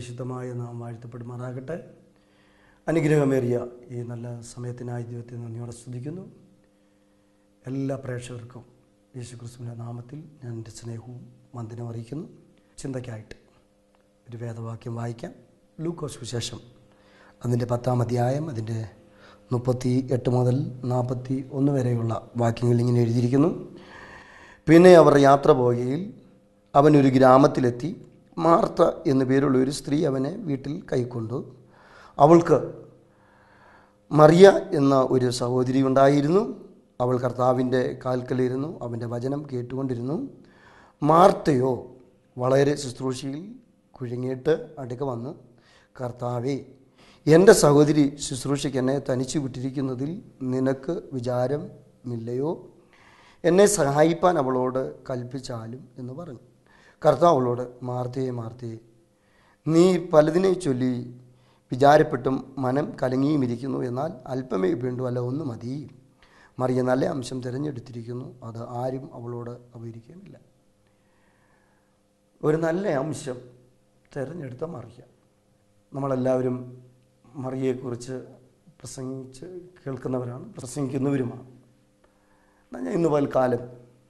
പരിശുദ്ധമായ നാം വാഴ്ത്തപ്പെടുമാറാകട്ടെ അനുഗ്രഹമേറിയ ഈ നല്ല സമയത്തിനായി ദൈവത്തെ നന്ദിയോടെ സ്തുതിക്കുന്നു എല്ലാ പ്രേക്ഷകർക്കും യേശു ക്രിസ്തുവിൻ്റെ നാമത്തിൽ ഞാൻ എൻ്റെ സ്നേഹവും വന്ദനം അറിയിക്കുന്നു ചിന്തയ്ക്കായിട്ട് ഒരു വേദവാക്യം വായിക്കാം ലൂക്കോസ് വിശേഷം അതിൻ്റെ പത്താം അധ്യായം അതിൻ്റെ മുപ്പത്തി എട്ട് മുതൽ നാൽപ്പത്തി ഒന്ന് വരെയുള്ള വാക്യങ്ങൾ ഇങ്ങനെ എഴുതിയിരിക്കുന്നു പിന്നെ അവർ യാത്ര പോകുകയിൽ അവനൊരു ഗ്രാമത്തിലെത്തി മാർത്ത എന്നു പേരുള്ള ഒരു സ്ത്രീ അവനെ വീട്ടിൽ കൈക്കൊണ്ടു അവൾക്ക് മറിയ എന്ന ഒരു സഹോദരി ഉണ്ടായിരുന്നു അവൾ കർത്താവിൻ്റെ കാൽക്കലിരുന്നു അവൻ്റെ വചനം കേട്ടുകൊണ്ടിരുന്നു മാർത്തയോ വളരെ ശുശ്രൂഷയിൽ കുഴുങ്ങിയിട്ട് അടുക്ക വന്ന് കർത്താവേ എൻ്റെ സഹോദരി ശുശ്രൂഷയ്ക്ക് എന്നെ തനിച്ചു വിട്ടിരിക്കുന്നതിൽ നിനക്ക് വിചാരമില്ലയോ എന്നെ സഹായിപ്പാൻ അവളോട് കൽപ്പിച്ചാലും എന്ന് പറഞ്ഞു കർത്താവ് അവളോട് മാർത്തയെ മാർത്തയെ നീ പലതിനെ ചൊല്ലി വിചാരപ്പെട്ടും മനം കലങ്ങിയും ഇരിക്കുന്നു എന്നാൽ അല്പമേ വേണ്ടു അല്ല ഒന്ന് മതി മറിയ നല്ല അംശം തിരഞ്ഞെടുത്തിരിക്കുന്നു അത് ആരും അവളോട് അപകരിക്കാനില്ല ഒരു നല്ല അംശം തിരഞ്ഞെടുത്ത മറിയ നമ്മളെല്ലാവരും മറിയെക്കുറിച്ച് പ്രസംഗിച്ച് കേൾക്കുന്നവരാണ് പ്രസംഗിക്കുന്നവരുമാണ് എന്നാൽ ഞാൻ ഇന്ന് പൽക്കാലം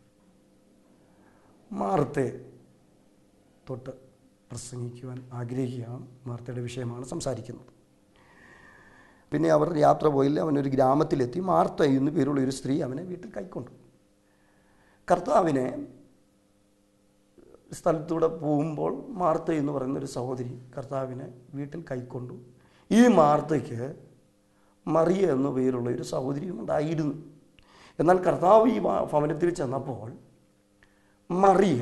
മാർത്തെ തൊട്ട് പ്രസംഗിക്കുവാൻ ആഗ്രഹിക്കുകയാണ് മാർത്തയുടെ വിഷയമാണ് സംസാരിക്കുന്നത് പിന്നെ അവർ യാത്ര പോയില്ല അവനൊരു ഗ്രാമത്തിലെത്തി മാർത്ത എന്ന് പേരുള്ള ഒരു സ്ത്രീ അവനെ വീട്ടിൽ കൈക്കൊണ്ടു കർത്താവിനെ സ്ഥലത്തൂടെ പോകുമ്പോൾ മാർത്ത എന്ന് പറയുന്ന ഒരു സഹോദരി കർത്താവിനെ വീട്ടിൽ കൈക്കൊണ്ടു ഈ മാർത്തയ്ക്ക് മറിയ എന്ന പേരുള്ള ഒരു സഹോദരിയും ഉണ്ടായിരുന്നു എന്നാൽ കർത്താവ് ഈ ഭ- ഭവനത്തിൽ ചെന്നപ്പോൾ മറിയ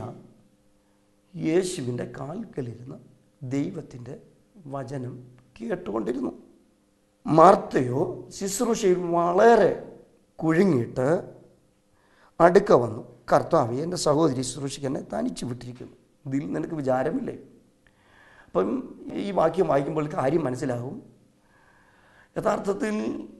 യേശുവിൻ്റെ കാൽക്കലിരുന്ന് ദൈവത്തിൻ്റെ വചനം കേട്ടുകൊണ്ടിരുന്നു മാർത്തയോ ശുശ്രൂഷയിൽ വളരെ കുഴുങ്ങിയിട്ട് അടുക്ക വന്നു കർത്താവ് എൻ്റെ സഹോദരി ശുശ്രൂഷയ്ക്ക് എന്നെ തനിച്ചു വിട്ടിരിക്കുന്നു ഇതിൽ നിനക്ക് വിചാരമില്ലേ അപ്പം ഈ വാക്യം വായിക്കുമ്പോൾ കാര്യം മനസ്സിലാകും യഥാർത്ഥത്തിൽ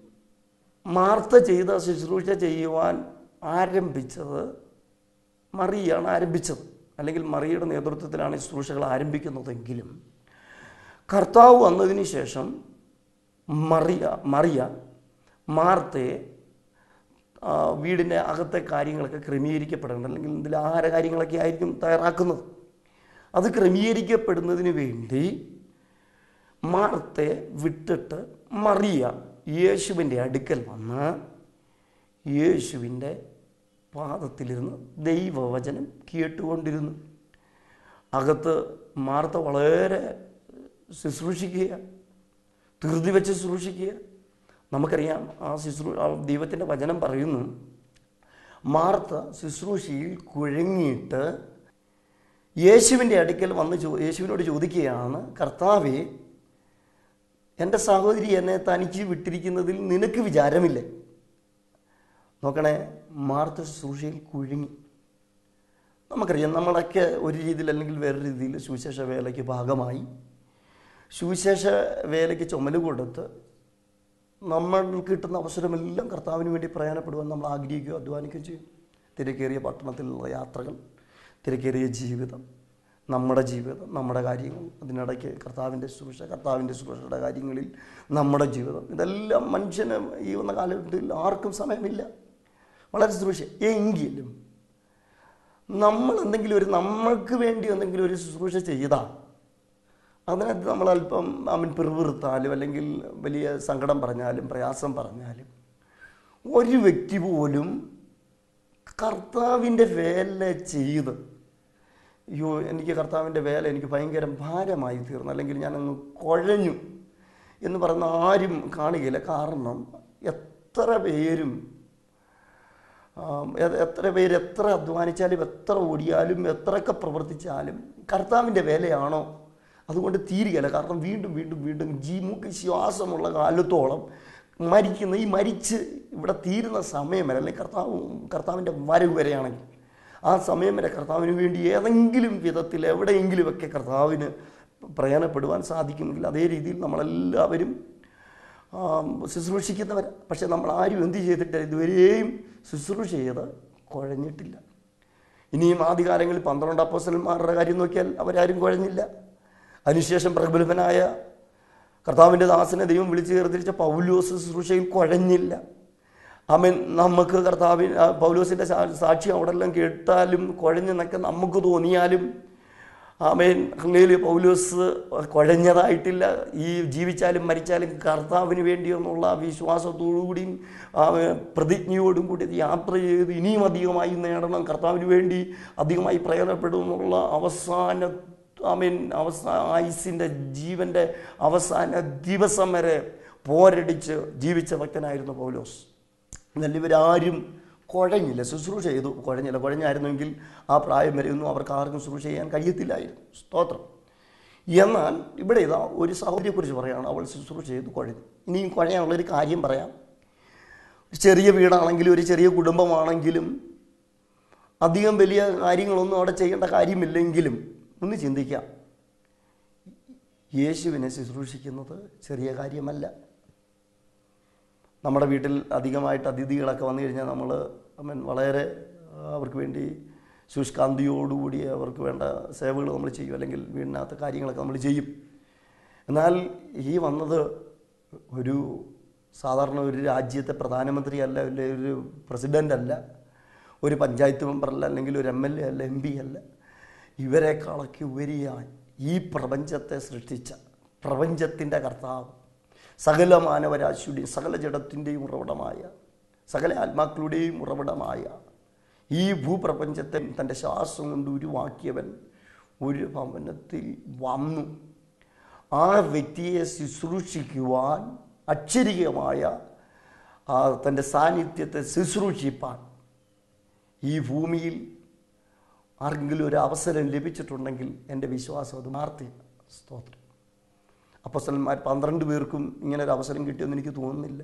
മാർത്ത ചെയ്ത ശുശ്രൂഷ ചെയ്യുവാൻ ആരംഭിച്ചത് മറിയാണ് ആരംഭിച്ചത് അല്ലെങ്കിൽ മറിയയുടെ നേതൃത്വത്തിലാണ് ഈ ശുശ്രൂഷകൾ ആരംഭിക്കുന്നതെങ്കിലും കർത്താവ് വന്നതിന് ശേഷം മറിയ മറിയ മാർത്തയെ ആ, വീടിൻ്റെ അകത്തെ കാര്യങ്ങളൊക്കെ ക്രമീകരിക്കപ്പെടേണ്ടത് അല്ലെങ്കിൽ ഇതിൽ ആഹാര കാര്യങ്ങളൊക്കെ ആയിരിക്കും തയ്യാറാക്കുന്നത് അത് ക്രമീകരിക്കപ്പെടുന്നതിന് വേണ്ടി മാർത്തെ വിട്ടിട്ട് മറിയ യേശുവിൻ്റെ അടുക്കൽ വന്ന് യേശുവിൻ്റെ പാദത്തിലിരുന്ന് ദൈവവചനം കേട്ടുകൊണ്ടിരുന്നു അകത്ത് മാർത്ത വളരെ ശുശ്രൂഷിക്കുക ധൃതി വെച്ച് ശുശ്രൂഷിക്കുക നമുക്കറിയാം ആ ശുശ്രൂ ആ ദൈവത്തിൻ്റെ വചനം പറയുന്നു മാർത്ത ശുശ്രൂഷയിൽ കുഴങ്ങിയിട്ട് യേശുവിൻ്റെ അടുക്കൽ വന്ന് ചോ യേശുവിനോട് ചോദിക്കുകയാണ് കർത്താവേ എൻ്റെ സഹോദരി എന്നെ തനിച്ച് വിട്ടിരിക്കുന്നതിൽ നിനക്ക് വിചാരമില്ലേ നോക്കണേ മാർത്ത ശുശ്രൂഷയിൽ കുഴുങ്ങി നമുക്കറിയാം നമ്മളൊക്കെ ഒരു രീതിയിൽ അല്ലെങ്കിൽ വേറൊരു രീതിയിൽ സുവിശേഷ വേലയ്ക്ക് ഭാഗമായി സുവിശേഷ വേലയ്ക്ക് ചുമല് കൊടുത്ത് നമ്മൾ കിട്ടുന്ന അവസരമെല്ലാം കർത്താവിന് വേണ്ടി പ്രയാണപ്പെടുവാൻ നമ്മൾ ആഗ്രഹിക്കുകയോ അധ്വാനിക്കുകയോ ചെയ്യും തിരക്കേറിയ പട്ടണത്തിലുള്ള യാത്രകൾ തിരക്കേറിയ ജീവിതം നമ്മുടെ ജീവിതം നമ്മുടെ കാര്യങ്ങൾ അതിനിടയ്ക്ക് കർത്താവിൻ്റെ ശുശ്രൂഷ കർത്താവിൻ്റെ ശുശ്രൂഷയുടെ കാര്യങ്ങളിൽ നമ്മുടെ ജീവിതം ഇതെല്ലാം മനുഷ്യന് ഈ വന്ന കാലഘട്ടത്തിൽ ആർക്കും സമയമില്ല വളരെ ശുശ്രൂഷ എങ്കിലും നമ്മൾ എന്തെങ്കിലും ഒരു നമ്മൾക്ക് വേണ്ടി എന്തെങ്കിലും ഒരു ശുശ്രൂഷ ചെയ്താൽ അതിനകത്ത് നമ്മൾ അല്പം അവൻ പിറുപിറുത്താലും അല്ലെങ്കിൽ വലിയ സങ്കടം പറഞ്ഞാലും പ്രയാസം പറഞ്ഞാലും ഒരു വ്യക്തി പോലും കർത്താവിൻ്റെ വേല ചെയ്ത് അയ്യോ എനിക്ക് കർത്താവിൻ്റെ വേല എനിക്ക് ഭയങ്കര ഭാരമായി തീർന്നു അല്ലെങ്കിൽ ഞാനങ്ങ് കുഴഞ്ഞു എന്ന് പറയുന്ന ആരും കാണുകയില്ല കാരണം എത്ര പേരും ആം, എ- എത്ര പേര് എത്ര അധ്വാനിച്ചാലും എത്ര ഓടിയാലും എത്രയൊക്കെ പ്രവർത്തിച്ചാലും കർത്താവിൻ്റെ വേലയാണോ അതുകൊണ്ട് തീരുകയില്ല കാരണം വീണ്ടും വീണ്ടും വീണ്ടും ജീ മൂക്ക് ശ്വാസമുള്ള കാലത്തോളം മരിക്കുന്ന ഈ മരിച്ച് ഇവിടെ തീരുന്ന സമയം വരെ അല്ലെങ്കിൽ കർത്താവ് കർത്താവിൻ്റെ വരവ് വരെയാണെങ്കിൽ ആ സമയം വരെ കർത്താവിന് വേണ്ടി ഏതെങ്കിലും വിധത്തിൽ എവിടെയെങ്കിലുമൊക്കെ കർത്താവിന് പ്രയാണപ്പെടുവാൻ സാധിക്കുമെങ്കിൽ അതേ രീതിയിൽ നമ്മളെല്ലാവരും ആം, ശുശ്രൂഷിക്കുന്നവർ പക്ഷെ നമ്മൾ ആരും എന്ത് ചെയ്തിട്ടില്ല ഇതുവരെയും ശുശ്രൂഷ ചെയ്ത് കുഴഞ്ഞിട്ടില്ല ഇനിയും ആദ്യകാലങ്ങളിൽ പന്ത്രണ്ട് അപ്പോസ്റ്റലന്മാരുടെ കാര്യം നോക്കിയാൽ അവരാരും കുഴഞ്ഞില്ല അതിനുശേഷം പ്രഗത്ഭനായ കർത്താവിൻ്റെ ദാസനെ ദൈവം വിളിച്ചു ചേർത്തിരിച്ച പൗലോസ് ശുശ്രൂഷയിൽ കുഴഞ്ഞില്ല ആമേൻ നമുക്ക് കർത്താവിൻ ആ പൗലോസിൻ്റെ സാ- സാക്ഷ്യം അവിടെ എല്ലാം കേട്ടാലും കുഴഞ്ഞെന്നൊക്കെ നമുക്ക് തോന്നിയാലും ആമേൻ ഹല്ലേലൂയ പൗലോസ് കുഴഞ്ഞതായിട്ടില്ല ഈ ജീവിച്ചാലും മരിച്ചാലും കർത്താവിന് വേണ്ടിയെന്നുള്ള വിശ്വാസത്തോടുകൂടിയും ആമേൻ പ്രതിജ്ഞയോടും കൂടി യാത്ര ചെയ്ത് ഇനിയും അധികമായി നേടണം കർത്താവിന് വേണ്ടി അധികമായി പ്രയോജനപ്പെടുമെന്നുള്ള അവസാന ആമേൻ അവസാന ആയുസിൻ്റെ ജീവൻ്റെ അവസാന ദിവസം വരെ പോരടിച്ച് ജീവിച്ച ഭക്തനായിരുന്നു പൗലോസ് എന്നാൽ ഇവരാരും കുഴഞ്ഞില്ല ശുശ്രൂഷ ചെയ്തു കുഴഞ്ഞില്ല കുഴഞ്ഞായിരുന്നെങ്കിൽ ആ പ്രായം വരെയൊന്നും അവർക്ക് ആർക്കും ശുശ്രൂഷ ചെയ്യാൻ കഴിയത്തില്ലായിരുന്നു സ്തോത്രം എന്നാൽ ഇവിടെ ഇതാ ഒരു സഹോദരിയെക്കുറിച്ച് പറയുകയാണ് അവൾ ശുശ്രൂഷ ചെയ്തു കുഴഞ്ഞു ഇനിയും കുഴയാനുള്ളൊരു കാര്യം പറയാം ഒരു ചെറിയ വീടാണെങ്കിലും ഒരു ചെറിയ കുടുംബമാണെങ്കിലും അധികം വലിയ കാര്യങ്ങളൊന്നും അവിടെ ചെയ്യേണ്ട കാര്യമില്ലെങ്കിലും ഒന്ന് ചിന്തിക്കാം യേശുവിനെ ശുശ്രൂഷിക്കുന്നത് ചെറിയ കാര്യമല്ല നമ്മുടെ വീട്ടിൽ അധികമായിട്ട് അതിഥികളൊക്കെ വന്നു കഴിഞ്ഞാൽ നമ്മൾ അമ്മൻ വളരെ ആ, അവർക്ക് വേണ്ടി ശുഷ്കാന്തിയോടുകൂടി അവർക്ക് വേണ്ട സേവകൾ നമ്മൾ ചെയ്യും അല്ലെങ്കിൽ വീടിനകത്ത് കാര്യങ്ങളൊക്കെ നമ്മൾ ചെയ്യും എന്നാൽ ഈ വന്നത് ഒരു സാധാരണ ഒരു രാജ്യത്തെ പ്രധാനമന്ത്രി അല്ല അല്ലെ ഒരു പ്രസിഡൻ്റ് അല്ല ഒരു പഞ്ചായത്ത് മെമ്പറല്ല അല്ലെങ്കിൽ ഒരു എം എൽ എ അല്ല എം പി അല്ല ഇവരെക്കാളൊക്കെ ഉപരിയായി ഈ പ്രപഞ്ചത്തെ സൃഷ്ടിച്ച പ്രപഞ്ചത്തിൻ്റെ കർത്താവ് സകല മാനവരാശിയുടെയും സകല ജഡത്തിൻ്റെയും ഉറവിടമായ സകല ആത്മാക്കളുടെയും ഉറവിടമായ ഈ ഭൂപ്രപഞ്ചത്തെ തൻ്റെ ശ്വാസം കൊണ്ട് ഉരുവാക്കിയവൻ ഒരു ഭവനത്തിൽ വന്നു ആ വ്യക്തിയെ ശുശ്രൂഷിക്കുവാൻ അക്ഷരികമായ ആ തൻ്റെ സാന്നിധ്യത്തെ ശുശ്രൂഷിപ്പാൻ ഈ ഭൂമിയിൽ ആർക്കെങ്കിലും ഒരു അവസരം ലഭിച്ചിട്ടുണ്ടെങ്കിൽ എൻ്റെ വിശ്വാസം അത് മാർത്തി സ്തോത്രം അപ്പസ്തലന്മാർ പന്ത്രണ്ട് പേർക്കും ഇങ്ങനെ ഒരു അവസരം കിട്ടിയെന്ന് എനിക്ക് തോന്നുന്നില്ല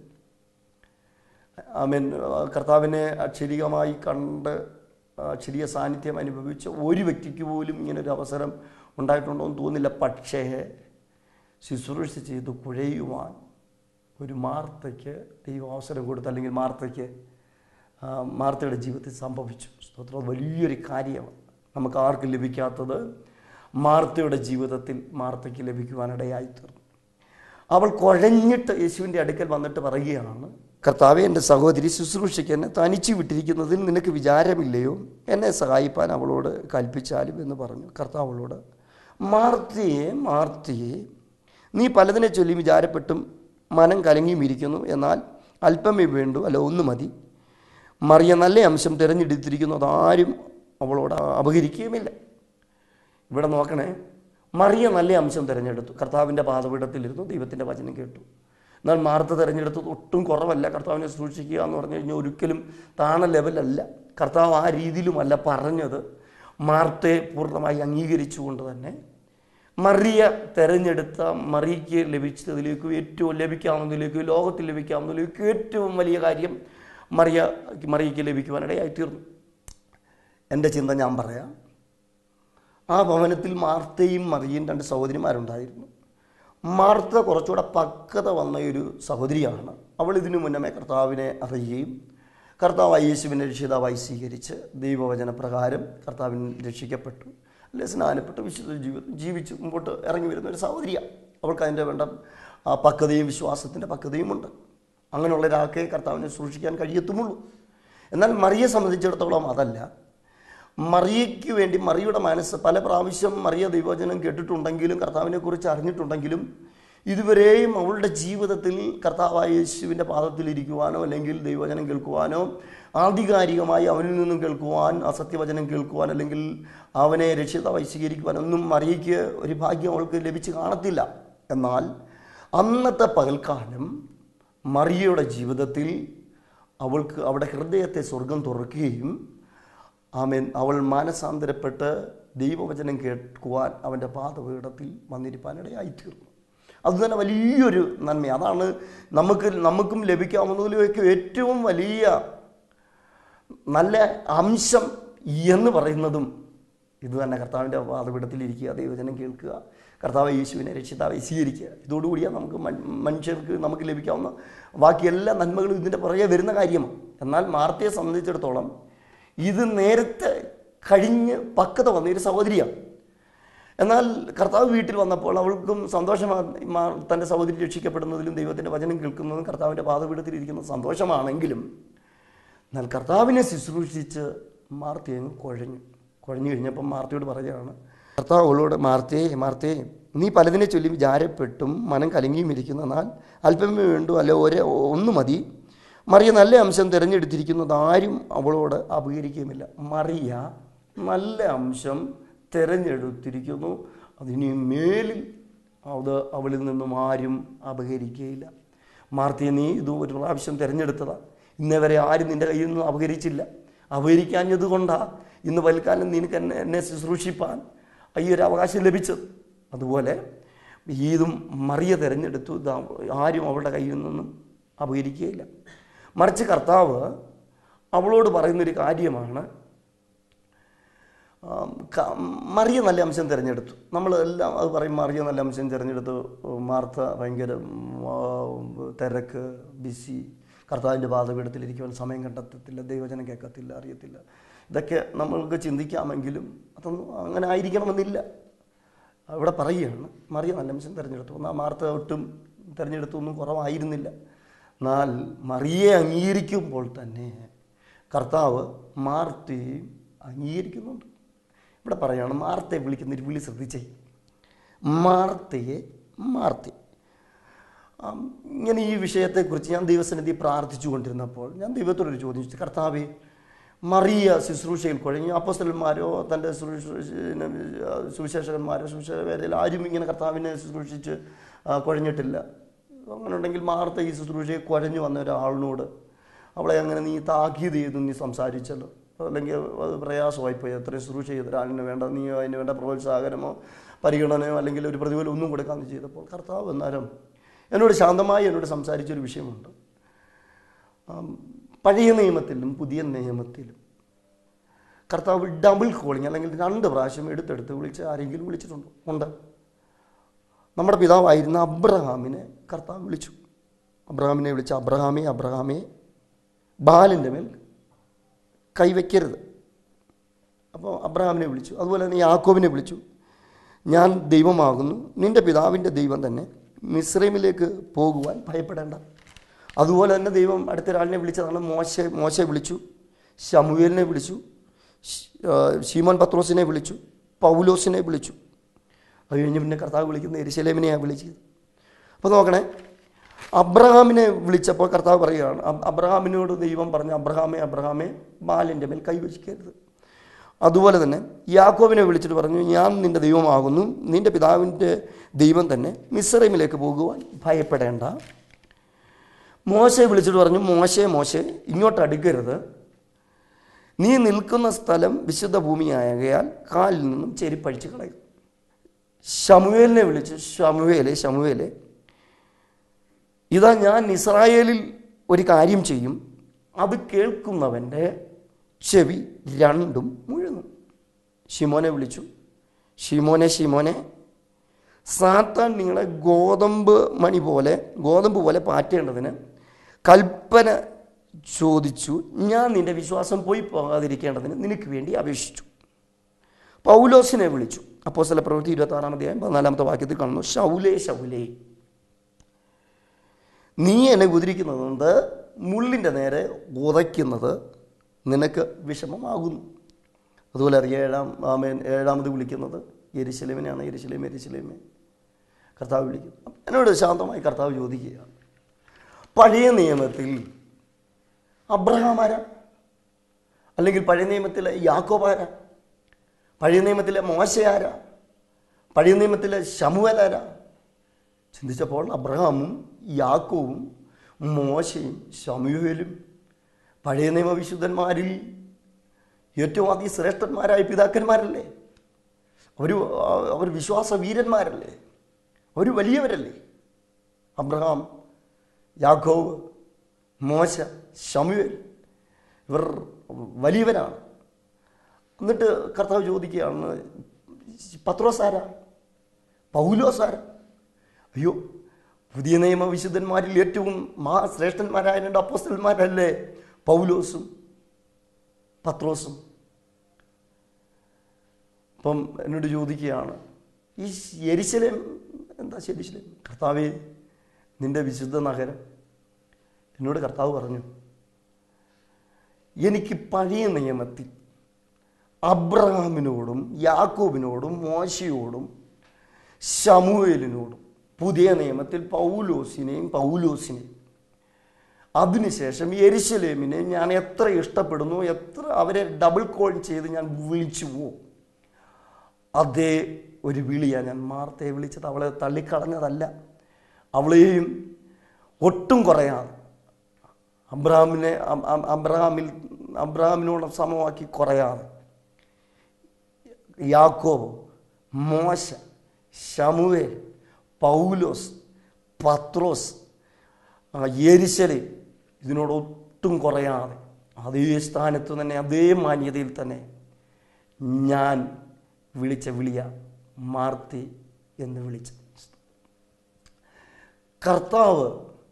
ആമേൻ കർത്താവിനെ അക്ഷരികമായി കണ്ട് അക്ഷരീയ സാന്നിധ്യം അനുഭവിച്ച ഒരു വ്യക്തിക്ക് പോലും ഇങ്ങനെ ഒരു അവസരം ഉണ്ടായിട്ടുണ്ടോ എന്ന് തോന്നുന്നില്ല പക്ഷേ ശുശ്രൂഷ ചെയ്ത് കുഴയുവാൻ ഒരു മാർത്തയ്ക്ക് ദൈവം അവസരം കൊടുത്തു അല്ലെങ്കിൽ മാർത്തയ്ക്ക് ആ, മാർത്തയുടെ ജീവിതത്തിൽ സംഭവിച്ചു സ്തോത്രം അത് വലിയൊരു കാര്യമാണ് നമുക്ക് ആർക്കും ലഭിക്കാത്തത് മാർത്തയുടെ ജീവിതത്തിൽ മാർത്തയ്ക്ക് ലഭിക്കുവാനിടയായി തീർന്നു അവൾ കുഴഞ്ഞിട്ട് യേശുവിൻ്റെ അടുക്കൽ വന്നിട്ട് പറയുകയാണ് കർത്താവെ എൻ്റെ സഹോദരി ശുശ്രൂഷയ്ക്ക് എന്നെ തനിച്ചു വിട്ടിരിക്കുന്നതിൽ നിനക്ക് വിചാരമില്ലയോ എന്നെ സഹായിപ്പാൻ അവളോട് കൽപ്പിച്ചാലും എന്ന് പറഞ്ഞു കർത്താവ് അവളോട് മാർത്തിയെ മാർത്തിയെ നീ പലതിനെ ചൊല്ലി വിചാരപ്പെട്ടും മനം കലങ്ങിയും ഇരിക്കുന്നു എന്നാൽ അല്പമേ വേണ്ടു അല്ല ഒന്ന് മതി മറിയ നല്ല അംശം തിരഞ്ഞെടുത്തിരിക്കുന്നു അതാരും അവളോട് അപഹരിക്കുകയുമില്ല ഇവിടെ നോക്കണേ മറിയ നല്ല അംശം തിരഞ്ഞെടുത്തു കർത്താവിൻ്റെ പാതപീഠത്തിലിരുന്നു ദൈവത്തിൻ്റെ വചനം കേട്ടു എന്നാൽ മാർത്ത തിരഞ്ഞെടുത്തത് ഒട്ടും കുറവല്ല കർത്താവിനെ സൂക്ഷിക്കുക എന്ന് പറഞ്ഞു കഴിഞ്ഞാൽ ഒരിക്കലും താണ ലെവലല്ല കർത്താവ് ആ രീതിയിലുമല്ല പറഞ്ഞത് മാർത്തയെ പൂർണ്ണമായി അംഗീകരിച്ചുകൊണ്ട് തന്നെ മറിയ തെരഞ്ഞെടുത്ത മറിയയ്ക്ക് ലഭിച്ചതിലേക്കും ഏറ്റവും ലഭിക്കാവുന്നതിലേക്കും ലോകത്തിൽ ലഭിക്കാവുന്നതിലേക്കും ഏറ്റവും വലിയ കാര്യം മറിയ മറിയയ്ക്ക് ലഭിക്കുവാനിടയായി തീർന്നു എൻ്റെ ചിന്ത ഞാൻ പറയാം ആ ഭവനത്തിൽ മാർത്തയും മറിയയും രണ്ട് സഹോദരിമാരുണ്ടായിരുന്നു മാർത്ത കുറച്ചുകൂടെ പക്വത വന്ന ഒരു സഹോദരിയാണ് അവൾ ഇതിനു മുന്നമേ കർത്താവിനെ അറിയുകയും കർത്താവ് യേശുവിനെ രക്ഷിതാവായി സ്വീകരിച്ച് ദൈവവചന പ്രകാരം കർത്താവിൻ രക്ഷിക്കപ്പെട്ടു അല്ലെ സ്നാനപ്പെട്ട് വിശുദ്ധ ജീവിതം ജീവിച്ച് മുമ്പോട്ട് ഇറങ്ങി വരുന്ന ഒരു സഹോദരിയാണ് അവൾക്ക് അതിൻ്റെ വേണ്ട ആ പക്വതയും വിശ്വാസത്തിൻ്റെ പക്വതയുമുണ്ട് അങ്ങനെയുള്ള ഒരാൾക്കേ കർത്താവിനെ സൂക്ഷിക്കാൻ കഴിയത്തുമുള്ളൂ എന്നാൽ മറിയെ സംബന്ധിച്ചിടത്തോളം അതല്ല മറിയയ്ക്ക് വേണ്ടി മറിയുടെ മനസ്സ് പല പ്രാവശ്യം മറിയ ദൈവവചനം കേട്ടിട്ടുണ്ടെങ്കിലും കർത്താവിനെ കുറിച്ച് അറിഞ്ഞിട്ടുണ്ടെങ്കിലും ഇതുവരെയും അവളുടെ ജീവിതത്തിൽ കർത്താവായ യേശുവിൻ്റെ പാദത്തിലിരിക്കുവാനോ അല്ലെങ്കിൽ ദൈവവചനം കേൾക്കുവാനോ ആധികാരികമായി അവനിൽ നിന്നും കേൾക്കുവാൻ അസത്യവചനം കേൾക്കുവാൻ അല്ലെങ്കിൽ അവനെ രക്ഷിതാവായി സ്വീകരിക്കുവാൻ ഒന്നും മറിയയ്ക്ക് ഒരു ഭാഗ്യം അവൾക്ക് ലഭിച്ച് കാണത്തില്ല എന്നാൽ അന്നത്തെ പകൽക്കാലം മറിയയുടെ ജീവിതത്തിൽ അവൾക്ക് അവിടെ ഹൃദയത്തെ സ്വർഗം തുറക്കുകയും ആമേൻ അവൾ മാനസാന്തരപ്പെട്ട് ദൈവവചനം കേൾക്കുവാൻ അവൻ്റെ പാദപീഠത്തിൽ വന്നിരിക്കാനിടയായിത്തീർന്നു അതുതന്നെ വലിയൊരു നന്മ അതാണ് നമുക്ക് നമുക്കും ലഭിക്കാവുന്നതിലേക്ക് ഏറ്റവും വലിയ നല്ല അംശം എന്ന് പറയുന്നതും ഇത് തന്നെ കർത്താവിൻ്റെ പാതപീഠത്തിലിരിക്കുക ദൈവജനം കേൾക്കുക കർത്താവ് യേശുവിനെ രക്ഷിതാവെ സ്വീകരിക്കുക ഇതോടുകൂടിയാണ് നമുക്ക് മൻ- മനുഷ്യർക്ക് നമുക്ക് ലഭിക്കാവുന്ന ബാക്കി എല്ലാ നന്മകളും ഇതിൻ്റെ പുറകെ വരുന്ന കാര്യമാണ് എന്നാൽ മാർത്തയെ സംബന്ധിച്ചിടത്തോളം ഇത് നേരത്തെ കഴിഞ്ഞ് പക്വത വന്ന ഒരു സഹോദരിയാണ് എന്നാൽ കർത്താവ് വീട്ടിൽ വന്നപ്പോൾ അവൾക്കും സന്തോഷമാണ് മാ- തൻ്റെ സഹോദരി രക്ഷിക്കപ്പെടുന്നതിലും ദൈവത്തിൻ്റെ വചനം കേൾക്കുന്നതും കർത്താവിൻ്റെ പാതപീഠത്തിലിരിക്കുന്ന സന്തോഷമാണെങ്കിലും എന്നാൽ കർത്താവിനെ ശുശ്രൂഷിച്ച് മാർത്തി അങ്ങ് കുഴഞ്ഞു കുഴഞ്ഞു കഴിഞ്ഞപ്പം മാർത്തിയോട് പറയുകയാണ് കർത്താവ് അവളോട് മാർത്തേ മാർത്തേ നീ പലതിനെ ചൊല്ലി വിചാരപ്പെട്ടും മനം കലങ്ങിയും ഇരിക്കുന്ന എന്നാൽ അല്പമേ വേണ്ടു അല്ല ഒരേ ഒന്ന് മതി മറിയ നല്ല അംശം തിരഞ്ഞെടുത്തിരിക്കുന്നത് ആരും അവളോട് അപകരിക്കുകയുമില്ല മറിയ നല്ല അംശം തിരഞ്ഞെടുത്തിരിക്കുന്നു അതിന് മേലിൽ അത് അവളിൽ നിന്നും ആരും അപകരിക്കുകയില്ല മാർത്തിയെ നീ ഇത് ഒരു പ്രാവശ്യം തിരഞ്ഞെടുത്തതാ ഇന്നേ വരെ ആരും നിന്റെ കയ്യിൽ നിന്നും അപകരിച്ചില്ല അപകരിക്കാഞ്ഞത് കൊണ്ടാ ഇന്ന് വൽക്കാലം നിനക്ക് എന്നെ എന്നെ ശുശ്രൂഷിപ്പാൻ ഈ ഒരു അവകാശം ലഭിച്ചത് അതുപോലെ ഇതും മറിയ തിരഞ്ഞെടുത്തു ഇത് ആരും അവളുടെ കയ്യിൽ നിന്നും അപകരിക്കുകയില്ല മറിച്ച് കർത്താവ് അവളോട് പറയുന്നൊരു കാര്യമാണ് ആം, ക- മറിയ നല്ല അംശം തിരഞ്ഞെടുത്തു നമ്മൾ എല്ലാം അത് പറയും മറിയ നല്ല അംശം തിരഞ്ഞെടുത്തു മാർത്ത ഭയങ്കര ഉം, ആ, തിരക്ക് ബിസി കർത്താവിൻ്റെ പാതപീഠത്തിലിരിക്കുവാൻ സമയം കണ്ടെത്തത്തില്ല ദൈവജനം കേൾക്കത്തില്ല അറിയത്തില്ല ഇതൊക്കെ നമ്മൾക്ക് ചിന്തിക്കാമെങ്കിലും അതൊന്നും അങ്ങനെ ആയിരിക്കണമെന്നില്ല അവിടെ പറയുകയാണ് മറിയ നല്ല അംശം തിരഞ്ഞെടുത്തു എന്നാൽ മാർത്ത ഒട്ടും തിരഞ്ഞെടുത്തൊന്നും കുറവായിരുന്നില്ല എന്നാൽ മറിയെ അംഗീകരിക്കുമ്പോൾ തന്നെ കർത്താവ് മാർത്തയും അംഗീകരിക്കുന്നുണ്ട് ഇവിടെ പറയാണ് മാർത്തയെ വിളിക്കുന്ന ഒരു വിളി ശ്രദ്ധിച്ചേ മാർത്തയെ മാർത്തി ആം, ഇങ്ങനെ ഈ വിഷയത്തെക്കുറിച്ച് ഞാൻ ദൈവസന്നിധി പ്രാർത്ഥിച്ചു കൊണ്ടിരുന്നപ്പോൾ ഞാൻ ദൈവത്തോടൊരു ചോദ്യം ചോദിച്ചു കർത്താവെ മറിയ ശുശ്രൂഷയിൽ കുഴഞ്ഞു അപ്പസ്തലന്മാരോ തൻ്റെ സുവിശേഷകന്മാരോ സുവിശേഷകരിൽ ആരും ഇങ്ങനെ കർത്താവിനെ ശുശ്രൂഷിച്ച് ആ, കുഴഞ്ഞിട്ടില്ല അങ്ങനെ ഉണ്ടെങ്കിൽ മാർത്ത ഈ ശുശ്രൂഷയെ കുഴഞ്ഞു വന്ന ഒരാളിനോട് അവളെ അങ്ങനെ നീ താക്കീത് ചെയ്തു നീ സംസാരിച്ചല്ലോ അല്ലെങ്കിൽ അത് പ്രയാസമായിപ്പോയി എത്രയും ശുശ്രൂഷ ചെയ്ത ഒരാളിന് വേണ്ട നീ അതിന് വേണ്ട പ്രോത്സാഹനമോ പരിഗണനയോ അല്ലെങ്കിൽ ഒരു പ്രതിഫലം ഒന്നും കൊടുക്കാമെന്ന് ചെയ്തപ്പോൾ കർത്താവ് എന്നാലും എന്നോട് ശാന്തമായി എന്നോട് സംസാരിച്ചൊരു വിഷയമുണ്ട് ആം, പഴയ നിയമത്തിലും പുതിയ നിയമത്തിലും കർത്താവ് ഡബിൾ കോളിങ് അല്ലെങ്കിൽ രണ്ട് പ്രാവശ്യം എടുത്തെടുത്ത് വിളിച്ച് ആരെങ്കിലും വിളിച്ചിട്ടുണ്ടോ ഉണ്ട് നമ്മുടെ പിതാവായിരുന്ന അബ്രഹാമിനെ കർത്താവ് വിളിച്ചു അബ്രഹാമിനെ വിളിച്ച അബ്രഹാമേ അബ്രഹാമേ ബാലിൻ്റെ മേൽ കൈവയ്ക്കരുത് അപ്പോൾ അബ്രഹാമിനെ വിളിച്ചു അതുപോലെ തന്നെ യാക്കോബിനെ വിളിച്ചു ഞാൻ ദൈവമാകുന്നു നിന്റെ പിതാവിൻ്റെ ദൈവം തന്നെ മിസ്രൈമിലേക്ക് പോകുവാൻ ഭയപ്പെടേണ്ട അതുപോലെ തന്നെ ദൈവം അടുത്തൊരാളിനെ വിളിച്ചതാണ് മോശ മോശയെ വിളിച്ചു ശമുവേലിനെ വിളിച്ചു ശ്- ആ, ശീമോൻ പത്രോസിനെ വിളിച്ചു പൗലോസിനെ വിളിച്ചു അത് കഴിഞ്ഞ് പിന്നെ കർത്താവ് വിളിക്കുന്ന എരിശലേമിനെയാണ് വിളിച്ചത് അപ്പോൾ നോക്കണേ അബ്രഹാമിനെ വിളിച്ചപ്പോൾ കർത്താവ് പറയുകയാണ് അബ്- അബ്രഹാമിനോട് ദൈവം പറഞ്ഞു അബ്രഹാമേ അബ്രഹാമേ ബാലിൻ്റെ മേൽ കൈവച്ചിക്കരുത് അതുപോലെ തന്നെ യാക്കോബിനെ വിളിച്ചിട്ട് പറഞ്ഞു ഞാൻ നിന്റെ ദൈവമാകുന്നു നിന്റെ പിതാവിൻ്റെ ദൈവം തന്നെ മിസ്രൈമിലേക്ക് പോകുവാൻ ഭയപ്പെടേണ്ട മോശയെ വിളിച്ചിട്ട് പറഞ്ഞു മോശെ മോശെ ഇങ്ങോട്ട് അടുക്കരുത് നീ നിൽക്കുന്ന സ്ഥലം വിശുദ്ധ ഭൂമിയായകയാൽ കാലിൽ നിന്നും ചെരിപ്പഴിച്ച് കളയും ശമുവേലിനെ വിളിച്ച് ശമുവേലെ ശമുവേലെ ഇതാ ഞാൻ ഇസ്രായേലിൽ ഒരു കാര്യം ചെയ്യും അത് കേൾക്കുന്നവൻ്റെ ചെവി രണ്ടും മുഴുങ്ങും ഷിമോനെ വിളിച്ചു ഷിമോനെ ഷിമോനെ സാത്താൻ നിങ്ങളെ ഗോതമ്പ് മണി പോലെ ഗോതമ്പ് പോലെ പാറ്റേണ്ടതിന് കൽപ്പന ചോദിച്ചു ഞാൻ നിന്റെ വിശ്വാസം പോയി പോകാതിരിക്കേണ്ടതിന് നിനക്ക് വേണ്ടി അപേക്ഷിച്ചു പൗലോസിനെ വിളിച്ചു അപ്പോൾ ചില പ്രവൃത്തി ഇരുപത്തി ആറാം അധ്യായം പതിനാലാമത്തെ വാക്യത്തിൽ കാണുന്നു ശൗലേ ശൗലേ നീ എന്നെ കുതിരിക്കുന്നത് മുള്ളിൻ്റെ നേരെ ഉതയ്ക്കുന്നത് നിനക്ക് വിഷമമാകുന്നു അതുപോലെ അറിയാം ഏഴാം ആമേൻ ഏഴാമത് വിളിക്കുന്നത് എരിശിലേമിനെയാണ് എരിശിലേം എരിശിലേമേ കർത്താവ് വിളിക്കുന്നു എന്നോട് ശാന്തമായി കർത്താവ് ചോദിക്കുകയാണ് പഴയ നിയമത്തിൽ അബ്രഹാം ആരാ അല്ലെങ്കിൽ പഴയ നിയമത്തിലെ യാക്കോബ് ആരാ പഴയ നിയമത്തിലെ മോശ ആരാ പഴയ നിയമത്തിലെ ശമുവൽ ആരാ ചിന്തിച്ചപ്പോൾ അബ്രഹാമും യാക്കോവും മോശയും ശമുവേലും പഴയ നിയമവിശുദ്ധന്മാരിൽ ഏറ്റവും അതിശ്രേഷ്ഠന്മാരായ പിതാക്കന്മാരല്ലേ അവർ അവർ വിശ്വാസ വീരന്മാരല്ലേ അവർ വലിയവരല്ലേ അബ്രഹാം യാക്കോവ് മോശ ശമുവേൽ ഇവർ വലിയവരാണ് എന്നിട്ട് കർത്താവ് ചോദിക്കുകയാണ് പത്രോസാര പൗലോസാര അയ്യോ പുതിയ നിയമ വിശുദ്ധന്മാരിൽ ഏറ്റവും മഹാശ്രേഷ്ഠന്മാരായ രണ്ട് അപ്പോസ്റ്റന്മാരല്ലേ പൗലോസും പത്രോസും അപ്പം എന്നോട് ചോദിക്കുകയാണ് ഈ എരിശലേം എന്താ ശരിശലേം കർത്താവേ നിന്റെ വിശുദ്ധ നഗരം എന്നോട് കർത്താവ് പറഞ്ഞു എനിക്ക് പഴയ നിയമത്തിൽ അബ്രഹാമിനോടും യാക്കോബിനോടും മോശയോടും ശമുവേലിനോടും പുതിയ നിയമത്തിൽ പൗലോസിനെയും പൗലോസിനെയും അതിനുശേഷം യെരുശലേമിനെ ഞാൻ എത്ര ഇഷ്ടപ്പെടുന്നു എത്ര അവരെ ഡബിൾ കോൾ ചെയ്ത് ഞാൻ വിളിച്ചു പോവും അതേ ഒരു വിളിയാണ് ഞാൻ മാർത്തയെ വിളിച്ചത് അവളെ തള്ളിക്കളഞ്ഞതല്ല അവളെയും ഒട്ടും കുറയാതെ അബ്രഹാമിനെ അം- അം- അബ്രഹാമിൽ അബ്രഹാമിനോട് സമമാക്കി കുറയാതെ യാക്കോബ് മോശ ശമുവേൽ പൗലോസ് പത്രോസ് ആ, യെരുശലേം ഇതിനോട് ഒട്ടും കുറയാതെ അതേ സ്ഥാനത്ത് തന്നെ അതേ മാന്യതയിൽ തന്നെ ഞാൻ വിളിച്ച വിളിയ മാർത്തി എന്ന് വിളിച്ച കർത്താവ്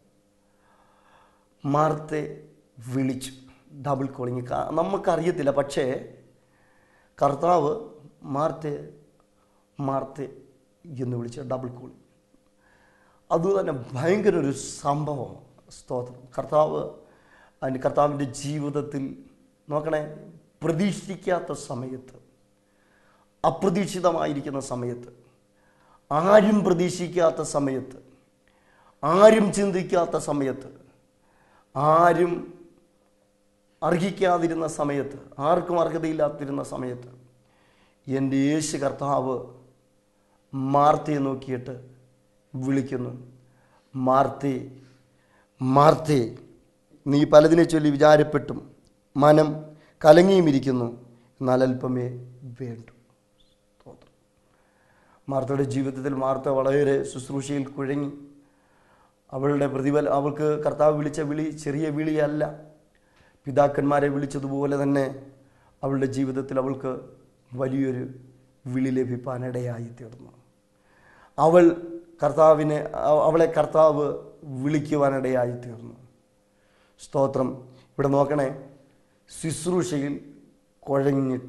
മാർത്തെ വിളിച്ചു ഡബിൾ കോളിങ് ക- നമുക്കറിയത്തില്ല പക്ഷേ കർത്താവ് മാർത്തെ മാർത്തെ എന്ന് വിളിച്ച ഡബിൾ കോളിങ് അത് തന്നെ ഭയങ്കര ഒരു സംഭവം സ്തോത്രം കർത്താവ് അതിന് കർത്താവിൻ്റെ ജീവിതത്തിൽ നോക്കണേ പ്രതീക്ഷിക്കാത്ത സമയത്ത് അപ്രതീക്ഷിതമായിരിക്കുന്ന സമയത്ത് ആരും പ്രതീക്ഷിക്കാത്ത സമയത്ത് ആരും ചിന്തിക്കാത്ത സമയത്ത് ആരും അർഹിക്കാതിരുന്ന സമയത്ത് ആർക്കും അർഹതയില്ലാതിരുന്ന സമയത്ത് എൻ്റെ യേശു കർത്താവ് മാർത്തയെ നോക്കിയിട്ട് വിളിക്കുന്നു മാർത്തി മാർത്തി നീ പലതിനെ ചൊല്ലി വിചാരപ്പെട്ടും മനം കലങ്ങിയും ഇരിക്കുന്നു എന്നാൽ അല്പമേ വേണ്ടു സ്തോത്രം. മാർത്തയുടെ ജീവിതത്തിൽ മാർത്ത വളരെ ശുശ്രൂഷയിൽ കുഴങ്ങി അവളുടെ പ്രതിഫല അവൾക്ക് കർത്താവ് വിളിച്ച വിളി ചെറിയ വിളിയല്ല പിതാക്കന്മാരെ വിളിച്ചതുപോലെ തന്നെ അവളുടെ ജീവിതത്തിൽ അവൾക്ക് വലിയൊരു വിളി ലഭിപ്പാനിടയായി തീർന്നു അവൾ കർത്താവിനെ അ- അവളെ കർത്താവ് വിളിക്കുവാനിടയായി തീർന്നു സ്തോത്രം ഇവിടെ നോക്കണേ ശുശ്രൂഷയിൽ കുഴഞ്ഞിട്ട്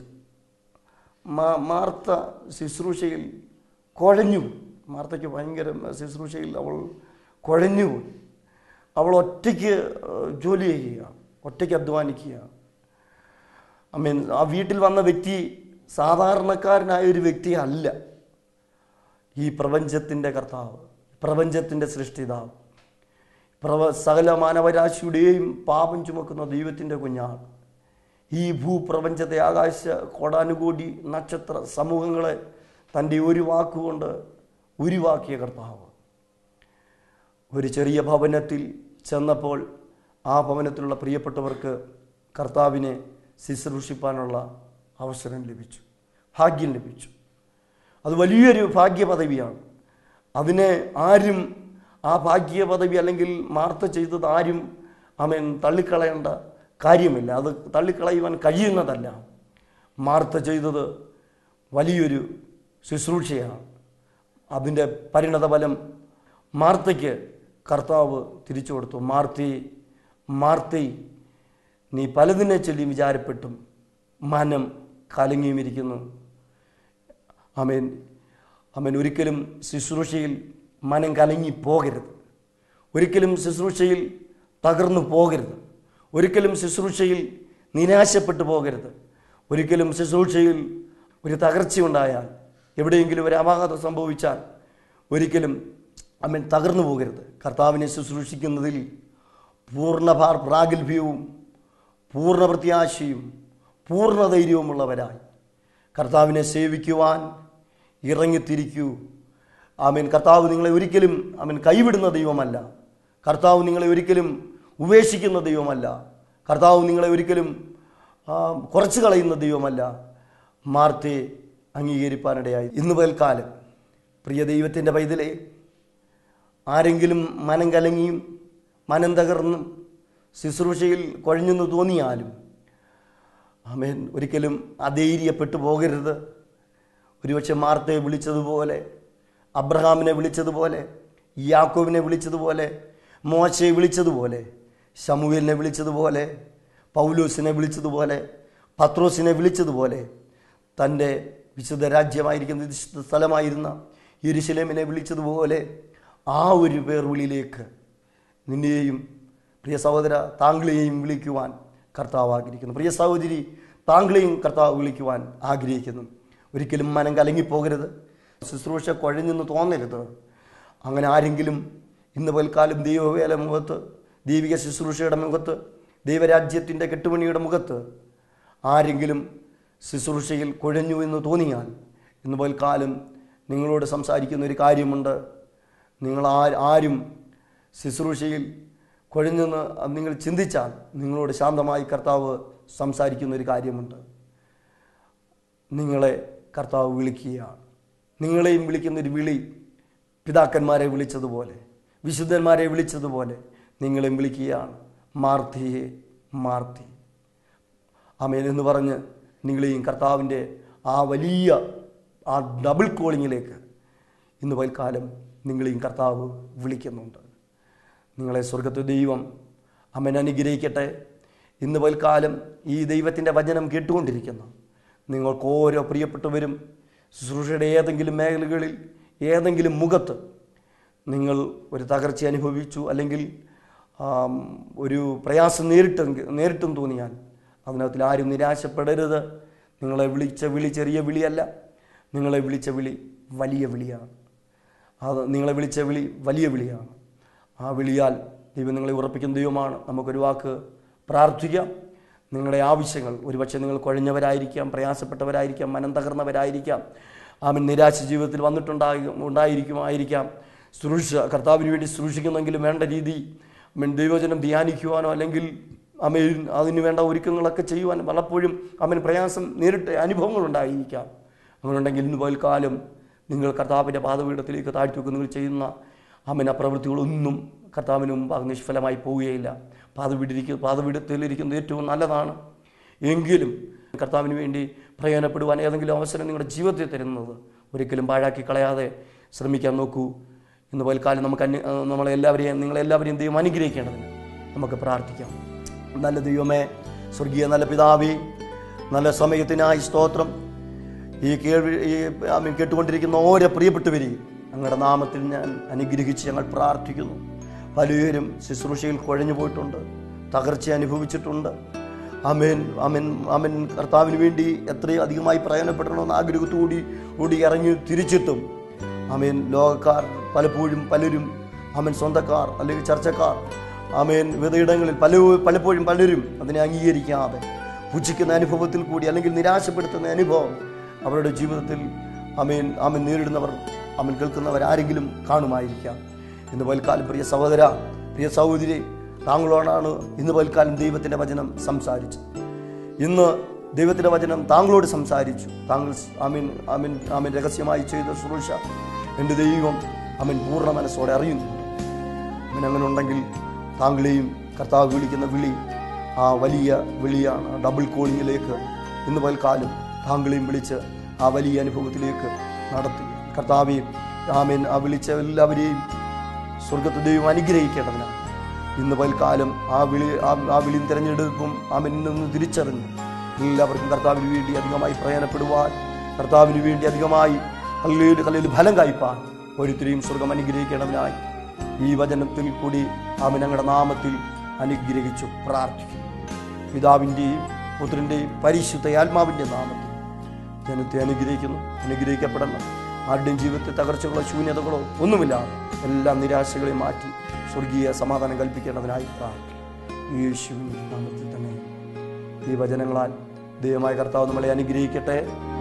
മാ- മാർത്ത ശുശ്രൂഷയിൽ കുഴഞ്ഞു മാർത്തയ്ക്ക് ഭയങ്കര ശുശ്രൂഷയിൽ അവൾ കുഴഞ്ഞുപോയി അവൾ ഒറ്റയ്ക്ക് ഏഹ്, ജോലി ചെയ്യുക ഒറ്റയ്ക്ക് അധ്വാനിക്കുക ഐ മീൻ ആ വീട്ടിൽ വന്ന വ്യക്തി സാധാരണക്കാരനായ ഒരു വ്യക്തി അല്ല ഈ പ്രപഞ്ചത്തിൻ്റെ കർത്താവ് പ്രപഞ്ചത്തിൻ്റെ സൃഷ്ടിതാവ് പ്രവ സകല മാനവരാശിയുടെയും പാപം ചുമക്കുന്ന ദൈവത്തിൻ്റെ കുഞ്ഞാണ് ഈ ഭൂപ്രപഞ്ചത്തെ ആകാശ കോടാനുകോടി നക്ഷത്ര സമൂഹങ്ങളെ തൻ്റെ ഒരു വാക്കുകൊണ്ട് ഉരുവാക്കിയ കർത്താവ് ഒരു ചെറിയ ഭവനത്തിൽ ചെന്നപ്പോൾ ആ ഭവനത്തിലുള്ള പ്രിയപ്പെട്ടവർക്ക് കർത്താവിനെ ശുശ്രൂഷിപ്പാനുള്ള അവസരം ലഭിച്ചു ഭാഗ്യം ലഭിച്ചു അത് വലിയൊരു ഭാഗ്യ പദവിയാണ് അതിനെ ആരും ആ ഭാഗ്യ പദവി അല്ലെങ്കിൽ മാർത്ത ചെയ്തത് ആരും അവൻ തള്ളിക്കളയേണ്ട കാര്യമില്ല അത് തള്ളിക്കളയുവാൻ കഴിയുന്നതല്ല മാർത്ത ചെയ്തത് വലിയൊരു ശുശ്രൂഷയാണ് അതിൻ്റെ പരിണതഫലം മാർത്തയ്ക്ക് കർത്താവ് തിരിച്ചു കൊടുത്തു മാർത്തി മാർത്തി നീ പലതിനെ ചൊല്ലി വിചാരപ്പെട്ടും മനം കലങ്ങിയും ഇരിക്കുന്നു അമേൻ അമേൻ ഒരിക്കലും ശുശ്രൂഷയിൽ മനം കലങ്ങി പോകരുത് ഒരിക്കലും ശുശ്രൂഷയിൽ തകർന്നു പോകരുത് ഒരിക്കലും ശുശ്രൂഷയിൽ നിരാശപ്പെട്ടു പോകരുത് ഒരിക്കലും ശുശ്രൂഷയിൽ ഒരു തകർച്ചയുണ്ടായാൽ എവിടെയെങ്കിലും ഒരു അപാകത സംഭവിച്ചാൽ ഒരിക്കലും അമ്മൻ തകർന്നു പോകരുത് കർത്താവിനെ ശുശ്രൂഷിക്കുന്നതിൽ പൂർണ്ണ ഭാർ പ്രാഗൽഭ്യവും പൂർണ്ണ പ്രത്യാശയും പൂർണ്ണ ധൈര്യവുമുള്ളവരായി കർത്താവിനെ സേവിക്കുവാൻ ഇറങ്ങിത്തിരിക്കൂ ആമീൻ കർത്താവ് നിങ്ങളെ ഒരിക്കലും ആമീൻ കൈവിടുന്ന ദൈവമല്ല കർത്താവ് നിങ്ങളെ ഒരിക്കലും ഉപേക്ഷിക്കുന്ന ദൈവമല്ല കർത്താവ് നിങ്ങളെ ഒരിക്കലും ആ, കുറച്ച് കളയുന്ന ദൈവമല്ല മാർത്തെ അംഗീകരിപ്പാനിടയായി ഇന്ന് പകൽക്കാലം പ്രിയ ദൈവത്തിൻ്റെ പൈതലേ ആരെങ്കിലും മനം കലങ്ങിയും മനം തകർന്നും ശുശ്രൂഷയിൽ കുഴഞ്ഞെന്ന് തോന്നിയാലും ആമേൻ ഒരിക്കലും അധൈര്യപ്പെട്ടു പോകരുത് ഒരുപക്ഷെ മാർത്തയെ വിളിച്ചതുപോലെ അബ്രഹാമിനെ വിളിച്ചതുപോലെ യാക്കോബിനെ വിളിച്ചതുപോലെ മോശയെ വിളിച്ചതുപോലെ ശമുവേലിനെ വിളിച്ചതുപോലെ പൗലോസിനെ വിളിച്ചതുപോലെ പത്രോസിനെ വിളിച്ചതുപോലെ തൻ്റെ വിശുദ്ധ രാജ്യമായിരിക്കുന്ന വിശുദ്ധ സ്ഥലമായിരുന്ന യെരുശലേമിനെ വിളിച്ചതുപോലെ ആ ഒരു പേർ വിളിയിലേക്ക് നിന്നെയും പ്രിയ സഹോദര താങ്കളെയും വിളിക്കുവാൻ കർത്താവ് ആഗ്രഹിക്കുന്നു പ്രിയ സഹോദരി താങ്കളെയും കർത്താവ് വിളിക്കുവാൻ ആഗ്രഹിക്കുന്നു ഒരിക്കലും മനം കലങ്ങിപ്പോകരുത് ശുശ്രൂഷ കുഴഞ്ഞെന്ന് തോന്നരുത് അങ്ങനെ ആരെങ്കിലും ഇന്ന് പൽക്കാലം ദൈവവേല മുഖത്ത് ദൈവിക ശുശ്രൂഷയുടെ മുഖത്ത് ദൈവരാജ്യത്തിൻ്റെ കെട്ടുപണിയുടെ മുഖത്ത് ആരെങ്കിലും ശുശ്രൂഷയിൽ കുഴഞ്ഞു എന്ന് തോന്നിയാൽ ഇന്ന് പൽക്കാലം നിങ്ങളോട് സംസാരിക്കുന്ന ഒരു കാര്യമുണ്ട് നിങ്ങൾ ആ- ആരും ശുശ്രൂഷയിൽ കുഴഞ്ഞെന്ന് നിങ്ങൾ ചിന്തിച്ചാൽ നിങ്ങളോട് ശാന്തമായി കർത്താവ് സംസാരിക്കുന്ന ഒരു കാര്യമുണ്ട് നിങ്ങളെ കർത്താവ് വിളിക്കുകയാണ് നിങ്ങളെയും വിളിക്കുന്ന ഒരു വിളി പിതാക്കന്മാരെ വിളിച്ചതുപോലെ വിശുദ്ധന്മാരെ വിളിച്ചതുപോലെ നിങ്ങളെയും വിളിക്കുകയാണ് മാർത്തിയെ മാർത്തി അമേൻ എന്ന് പറഞ്ഞ് നിങ്ങളെയും കർത്താവിൻ്റെ ആ വലിയ ആ ഡബിൾ കോളിങ്ങിലേക്ക് ഇന്ന് പൽക്കാലം നിങ്ങളെയും കർത്താവ് വിളിക്കുന്നുണ്ട് നിങ്ങളെ സ്വർഗത്തെ ദൈവം അമ്മൻ അനുഗ്രഹിക്കട്ടെ ഇന്ന് പൽക്കാലം ഈ ദൈവത്തിൻ്റെ വചനം കേട്ടുകൊണ്ടിരിക്കുന്നു നിങ്ങൾക്ക് ഓരോ പ്രിയപ്പെട്ടവരും ശുശ്രൂഷയുടെ ഏതെങ്കിലും മേഖലകളിൽ ഏതെങ്കിലും മുഖത്ത് നിങ്ങൾ ഒരു തകർച്ച അനുഭവിച്ചു അല്ലെങ്കിൽ ആം, ഒരു പ്രയാസം നേരിട്ട് നേരിട്ടും തോന്നിയാൽ അതിനകത്തിൽ ആരും നിരാശപ്പെടരുത് നിങ്ങളെ വിളിച്ച വിളി ചെറിയ വിളിയല്ല നിങ്ങളെ വിളിച്ച വിളി വലിയ വിളിയാണ് അത് നിങ്ങളെ വിളിച്ച വിളി വലിയ വിളിയാണ് ആ വിളിയാൽ ദൈവം നിങ്ങളെ ഉറപ്പിക്കുന്ന ദൈവമാണ് നമുക്കൊരു വാക്ക് പ്രാർത്ഥിക്കാം നിങ്ങളുടെ ആവശ്യങ്ങൾ ഒരുപക്ഷെ നിങ്ങൾ കുഴഞ്ഞവരായിരിക്കാം പ്രയാസപ്പെട്ടവരായിരിക്കാം മനം തകർന്നവരായിരിക്കാം ആമൻ നിരാശ ജീവിതത്തിൽ വന്നിട്ടുണ്ടായി ഉണ്ടായിരിക്കുമായിരിക്കാം ശുശ്രൂഷ കർത്താവിന് വേണ്ടി ശുശ്രൂഷിക്കുന്നെങ്കിലും വേണ്ട രീതി ആമൻ ദൈവജനം ധ്യാനിക്കുവാനോ അല്ലെങ്കിൽ അമേൻ അതിന് വേണ്ട ഒരുക്കങ്ങളൊക്കെ ചെയ്യുവാൻ പലപ്പോഴും അവൻ പ്രയാസം നേരിട്ട് അനുഭവങ്ങളുണ്ടായിരിക്കാം അങ്ങനെയുണ്ടെങ്കിൽ ഇന്ന് പൽക്കാലം നിങ്ങൾ കർത്താവിൻ്റെ പാതപീഠത്തിലേക്ക് താഴ്ത്തി വെക്കുക നിങ്ങൾ ചെയ്യുന്ന അമ്മന പ്രവൃത്തികളൊന്നും കർത്താവിന് മുമ്പ് അത് നിഷ്ഫലമായി പോവുകയില്ല പാതപീഠിരിക്കുന്ന പാതപീഠത്തിലിരിക്കുന്നത് ഏറ്റവും നല്ലതാണ് എങ്കിലും കർത്താവിന് വേണ്ടി പ്രയോജനപ്പെടുവാൻ ഏതെങ്കിലും അവസരം നിങ്ങളുടെ ജീവിതത്തിൽ തരുന്നത് ഒരിക്കലും പാഴാക്കി കളയാതെ ശ്രമിക്കാൻ നോക്കൂ ഇന്ന് പൽക്കാലം നമുക്ക് അന്യ നമ്മളെല്ലാവരെയും നിങ്ങളെല്ലാവരെയും ദൈവം അനുഗ്രഹിക്കേണ്ടതിന് നമുക്ക് പ്രാർത്ഥിക്കാം നല്ല ദൈവമേ സ്വർഗീയ നല്ല പിതാവേ നല്ല സമയത്തിനായി സ്തോത്രം ഈ കേൾവി ഈ ആമീൻ കേട്ടുകൊണ്ടിരിക്കുന്ന ഓരോ പ്രിയപ്പെട്ടവരെയും ഞങ്ങളുടെ നാമത്തിൽ ഞാൻ അനുഗ്രഹിച്ച് ഞങ്ങൾ പ്രാർത്ഥിക്കുന്നു പലരും ശുശ്രൂഷയിൽ കുഴഞ്ഞു പോയിട്ടുണ്ട് തകർച്ച അനുഭവിച്ചിട്ടുണ്ട് അമേൻ അമൻ അമൻ കർത്താവിന് വേണ്ടി എത്രയും അധികമായി പ്രയോജനപ്പെടണമെന്ന് ആഗ്രഹത്തോടി കൂടി ഇറങ്ങി തിരിച്ചിട്ടും അമേൻ ലോകക്കാർ പലപ്പോഴും പലരും അമൻ സ്വന്തക്കാർ അല്ലെങ്കിൽ ചർച്ചക്കാർ അമേൻ വിവിധയിടങ്ങളിൽ പല പലപ്പോഴും പലരും അതിനെ അംഗീകരിക്കാതെ പുച്ഛിക്കുന്ന അനുഭവത്തിൽ കൂടി അല്ലെങ്കിൽ നിരാശപ്പെടുത്തുന്ന അനുഭവം അവരുടെ ജീവിതത്തിൽ അമേൻ അമൻ നേരിടുന്നവർ അമൻ കേൾക്കുന്നവർ ആരെങ്കിലും കാണുമായിരിക്കാം ഇന്ന് പൽക്കാലം പ്രിയ സഹോദര പ്രിയ സഹോദരി താങ്കളോടാണ് ഇന്ന് പൽക്കാലം ദൈവത്തിൻ്റെ വചനം സംസാരിച്ചത് ഇന്ന് ദൈവത്തിൻ്റെ വചനം താങ്കളോട് സംസാരിച്ചു താങ്കൾ അമീൻ അമീൻ അമീൻ രഹസ്യമായി ചെയ്ത ശുശ്രൂഷ എൻ്റെ ദൈവം അമീൻ പൂർണ്ണ മനസ്സോടെ അറിയുന്നു അവൻ അങ്ങനെ ഉണ്ടെങ്കിൽ താങ്കളെയും കർത്താവ് വിളിക്കുന്ന വിളി ആ വലിയ വിളിയാണ് ആ ഡബിൾ കോളിങ്ങിലേക്ക് ഇന്ന് പൽക്കാലം താങ്കളെയും വിളിച്ച് ആ വലിയ അനുഭവത്തിലേക്ക് നടത്തി കർത്താവെയും ആമേൻ ആ വിളിച്ച എല്ലാവരെയും സ്വർഗത്ത് ദൈവം അനുഗ്രഹിക്കേണ്ടതിനാണ് ഇന്ന് പൽക്കാലം ആ വിളി ആ ആ വിളിയും തിരഞ്ഞെടുക്കും ആമൻ നിന്ന് തിരിച്ചറിഞ്ഞ് എല്ലാവർക്കും കർത്താവിന് വേണ്ടി അധികമായി പ്രയോജനപ്പെടുവാൻ കർത്താവിന് വേണ്ടി അധികമായി കല്ലിൽ കല്ലിൽ ഫലം കായ്പാൻ ഓരോരുത്തരെയും സ്വർഗം അനുഗ്രഹിക്കേണ്ടതിനായി ഈ വചനത്തിൽ കൂടി ആമൻ ഞങ്ങളുടെ നാമത്തിൽ അനുഗ്രഹിച്ചു പ്രാർത്ഥിക്കുന്നു പിതാവിൻ്റെയും പുത്രൻ്റെയും പരിശുദ്ധ ആത്മാവിൻ്റെ നാമത്തിൽ ജനത്തെ അനുഗ്രഹിക്കുന്നു അനുഗ്രഹിക്കപ്പെടണം ആരുടെയും ജീവിതത്തിൽ തകർച്ചകളോ ശൂന്യതകളോ ഒന്നുമില്ല എല്ലാ നിരാശകളെയും മാറ്റി സ്വർഗീയ സമാധാനം കൽപ്പിക്കേണ്ടതിനായി പ്രാർത്ഥിക്കും യേശുവിൻ നാമത്തിൽ തന്നെ ഈ വചനങ്ങളാൽ ദൈവമായ കർത്താവ് നമ്മളെ അനുഗ്രഹിക്കട്ടെ